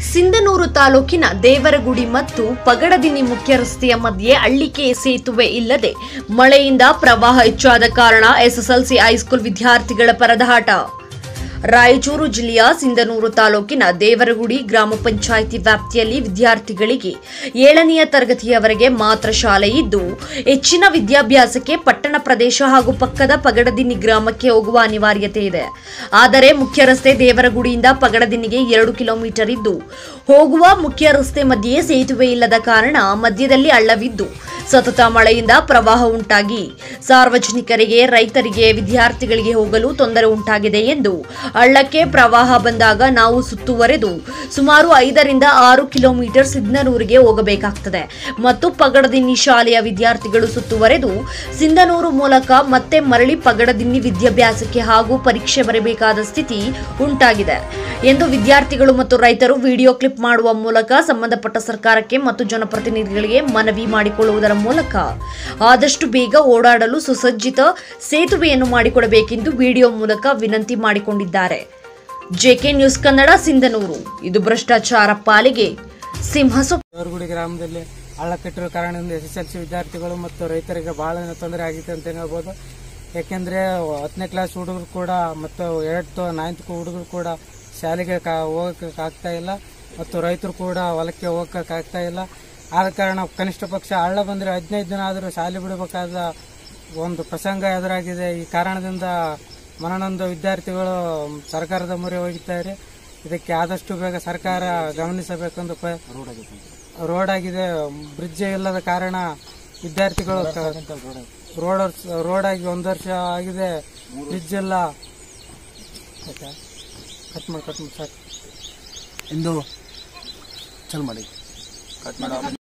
ಸಿಂಧನೂರು ತಾಲೂಕಿನ ದೇವರಗುಡಿ ಮತ್ತು ಪಗಡದಿನ್ನಿ ಮುಖ್ಯ ರಸ್ತೆಯ ಮಧ್ಯೆ ಅಳ್ಳಿಕೆ ಸೇತುವೆ ಇಲ್ಲದೆ ಮಳೆಯಿಂದ ಪ್ರವಾಹ ಹೆಚ್ಚಾದ ಕಾರಣ ಎಸ್ಎಸ್ಎಲ್ಸಿ ಹೈಸ್ಕೂಲ್ ವಿದ್ಯಾರ್ಥಿಗಳ ಪರದಾಟ ರಾಯಚೂರು ಜಿಲ್ಲೆಯ ಸಿಂಧನೂರು ತಾಲೂಕಿನ ದೇವರಗುಡಿ ಗ್ರಾಮ ಪಂಚಾಯಿತಿ ವ್ಯಾಪ್ತಿಯಲ್ಲಿ ವಿದ್ಯಾರ್ಥಿಗಳಿಗೆ ಏಳನೆಯ ತರಗತಿಯವರೆಗೆ ಮಾತ್ರ ಶಾಲೆ ಇದ್ದು ಹೆಚ್ಚಿನ ವಿದ್ಯಾಭ್ಯಾಸಕ್ಕೆ ಪಟ್ಟಣ ಪ್ರದೇಶ ಹಾಗೂ ಪಕ್ಕದ ಪಗಡದಿನ್ನಿ ಗ್ರಾಮಕ್ಕೆ ಹೋಗುವ ಅನಿವಾರ್ಯತೆ ಇದೆ ಆದರೆ ಮುಖ್ಯ ರಸ್ತೆ ದೇವರಗುಡಿಯಿಂದ ಪಗಡದಿನ್ನಿಗೆ ಎರಡು ಕಿಲೋಮೀಟರ್ ಇದ್ದು ಹೋಗುವ ಮುಖ್ಯ ರಸ್ತೆ ಮಧ್ಯೆ ಸೇತುವೆ ಇಲ್ಲದ ಕಾರಣ ಮಧ್ಯದಲ್ಲಿ ಹಳ್ಳವಿದ್ದು ಸತತ ಮಳೆಯಿಂದ ಪ್ರವಾಹ ಉಂಟಾಗಿ ಸಾರ್ವಜನಿಕರಿಗೆ ರೈತರಿಗೆ ವಿದ್ಯಾರ್ಥಿಗಳಿಗೆ ಹೋಗಲು ತೊಂದರೆ ಉಂಟಾಗಿದೆ ಎಂದು ಹಳ್ಳಕ್ಕೆ ಪ್ರವಾಹ ಬಂದಾಗ ನಾವು ಸುತ್ತುವರೆದು ಸುಮಾರು ಐದರಿಂದ ಆರು ಕಿಲೋಮೀಟರ್ ಸಿದ್ನನೂರಿಗೆ ಹೋಗಬೇಕಾಗ್ತದೆ ಮತ್ತು ಪಗಡದಿನ್ನಿ ಶಾಲೆಯ ವಿದ್ಯಾರ್ಥಿಗಳು ಸುತ್ತುವರೆದು ಸಿಂಧನೂರು ಮೂಲಕ ಮತ್ತೆ ಮರಳಿ ಪಗಡದಿನ್ನಿ ವಿದ್ಯಾಭ್ಯಾಸಕ್ಕೆ ಹಾಗೂ ಪರೀಕ್ಷೆ ಬರಬೇಕಾದ ಸ್ಥಿತಿ ಉಂಟಾಗಿದೆ ಎಂದು ವಿದ್ಯಾರ್ಥಿಗಳು ಮತ್ತು ರೈತರು ವಿಡಿಯೋ ಕ್ಲಿಪ್ ಮಾಡುವ ಮೂಲಕ ಸಂಬಂಧಪಟ್ಟ ಸರ್ಕಾರಕ್ಕೆ ಮತ್ತು ಜನಪ್ರತಿನಿಧಿಗಳಿಗೆ ಮನವಿ ಮಾಡಿಕೊಳ್ಳುವುದರ ಮೂಲಕ ಆದಷ್ಟು ಬೇಗ ಓಡಾಡಲು ಸುಸಜ್ಜಿತ ಸೇತುವೆಯನ್ನು ಮಾಡಿಕೊಡಬೇಕೆಂದು ವಿಡಿಯೋ ಮೂಲಕ ವಿನಂತಿ ಮಾಡಿಕೊಂಡಿದ್ದಾರೆ ಜೆಕೆ ನ್ಯೂಸ್ ಕನ್ನಡ ಸಿಂಧನೂರು ಇದು ಭ್ರಷ್ಟಾಚಾರ ಪಾಲಿಗೆ ಸಿಂಹಸು ದೇವರಗುಡಿ ಗ್ರಾಮದಲ್ಲಿ ಹಳ್ಳ ಕಟ್ಟಿರೋ ಕಾರಣದಿಂದ ಎಸ್ ಎಸ್ ಎಲ್ ಸಿ ವಿದ್ಯಾರ್ಥಿಗಳು ಮತ್ತು ರೈತರಿಗೆ ಬಹಳ ತೊಂದರೆ ಆಗಿದೆ ಅಂತ ಹೇಳ್ಬೋದು ಯಾಕೆಂದ್ರೆ ಹತ್ತನೇ ಕ್ಲಾಸ್ ಹುಡುಗರು ಕೂಡ ಮತ್ತು ಏಳ್ತ್ ನೈನ್ತ್ ಹುಡುಗರು ಕೂಡ ಶಾಲೆಗೆ ಕಾ ಹೋಗಕ್ಕೆ ಆಗ್ತಾ ಇಲ್ಲ ಮತ್ತು ರೈತರು ಕೂಡ ಹೊಲಕ್ಕೆ ಹೋಗಕ್ಕೆ ಆಗ್ತಾ ಇಲ್ಲ ಆದ ಕಾರಣ ಕನಿಷ್ಠ ಪಕ್ಷ ಹಳ್ಳ ಬಂದರೆ ಹದಿನೈದು ದಿನ ಆದರೂ ಶಾಲೆ ಬಿಡಬೇಕಾದ ಒಂದು ಪ್ರಸಂಗ ಎದುರಾಗಿದೆ ಈ ಕಾರಣದಿಂದ ಮನನೊಂದು ವಿದ್ಯಾರ್ಥಿಗಳು ಸರ್ಕಾರದ ಮೊರೆ ಹೋಗಿದ್ದಾರೆ ಇದಕ್ಕೆ ಆದಷ್ಟು ಬೇಗ ಸರ್ಕಾರ ಗಮನಿಸಬೇಕೆಂದು ಪ- ರೋಡ್ ಆಗಿದೆ ಬ್ರಿಡ್ಜ್ ಇಲ್ಲದ ಕಾರಣ ವಿದ್ಯಾರ್ಥಿಗಳು ಕ- ರೋಡ್ ರೋಡ್ ಆಗಿ ಒಂದು ವರ್ಷ ಆಗಿದೆ ಬ್ರಿಡ್ಜ್ ಇಲ್ಲ ಕಟ್ ಮಾಡಿ ಕಟ್ ಮಾಡಿ ಸಾಕು ಇಂದು ಚಲ್ ಮಾಡಿ